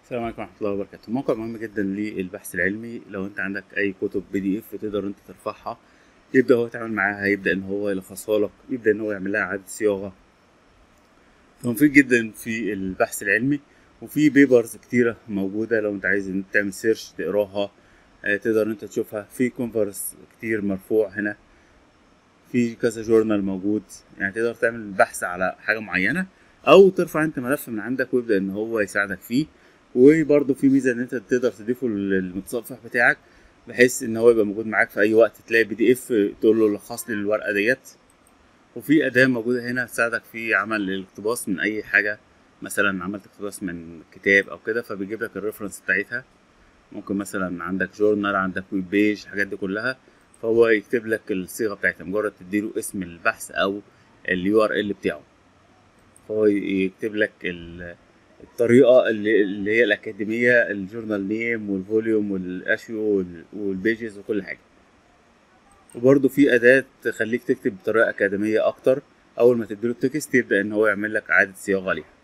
السلام عليكم ورحمة الله وبركاته موقع مهم جدا للبحث العلمي لو انت عندك اي كتب بي دي اف تقدر انت ترفعها يبدأ هو يتعامل معاها يبدأ ان هو يلخصها لك يبدأ ان هو يعمل لها اعادة صياغة فمفيد جدا في البحث العلمي وفي بيبرز كتيرة موجودة لو انت عايز ان انت تعمل سيرش تقراها آه، تقدر انت تشوفها في كونفرس كتير مرفوع هنا في كذا جورنال موجود يعني تقدر تعمل بحث على حاجة معينة او ترفع انت ملف من عندك ويبدأ ان هو يساعدك فيه وبرضه في ميزه ان انت تقدر تضيفه للمتصفح بتاعك بحيث ان هو يبقى موجود معاك في اي وقت تلاقي بي دي اف تقول له لخص لي الورقه ديت وفي اداه موجوده هنا تساعدك في عمل الاقتباس من اي حاجه مثلا عملت اقتباس من كتاب او كده فبيجيب لك الريفرنس بتاعتها ممكن مثلا عندك جورنال عندك ويب بيج الحاجات دي كلها فهو يكتب لك الصيغه بتاعتها مجرد تديله اسم البحث او اليو ار ال بتاعه فهو يكتب لك ال الطريقه اللي, اللي هي الاكاديميه الجورنال نيم والفوليوم والاشيو والبيجز وكل حاجه وبرده في اداه تخليك تكتب بطريقه اكاديميه اكتر اول ما تديله التكست يبدا ان هو يعمل لك اعاده صياغه ليها